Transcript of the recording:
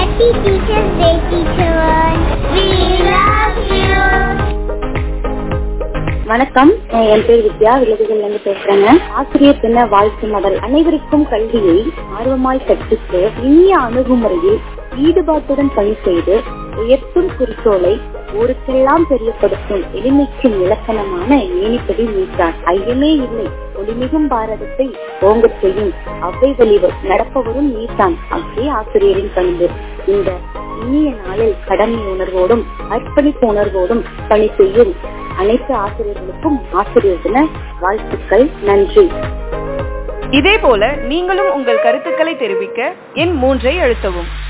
Happy Teacher's Day, teacher. We love you. வணக்கம் அஹ் என் பேர் வித்யா விலகுகள்ல இருந்து பேசுறேங்க ஆசிரியர் தின வாழ்த்து மடல் அனைவருக்கும் கல்வியை ஆர்வமாய் கற்பித்து இனிய அணுகுமுறையில் ஈடுபாட்டுடன் பணி செய்து உயர்த்தும் குறிக்கோளை ஊருக்கெல்லாம் தெரியப்படுத்தும் எளிமைக்கும் இலக்கணமான ஏணிப்படி நீட்டார் ஐயமே இல்லை ஒளிமிகும் பாரதத்தை ஓங்கச் செய்யும் அவ்வை வழி நடப்பவரும் நீதான் அவ்வே ஆசிரியரின் பண்பு இந்த இனிய நாளில் கடமை உணர்வோடும் அர்ப்பணிப்பு உணர்வோடும் பணி செய்யும் அனைத்து ஆசிரியர்களுக்கும் ஆசிரியர் தின வாழ்த்துக்கள் நன்றி இதேபோல நீங்களும் உங்கள் கருத்துக்களை தெரிவிக்க எண் மூன்றை அழுத்தவும்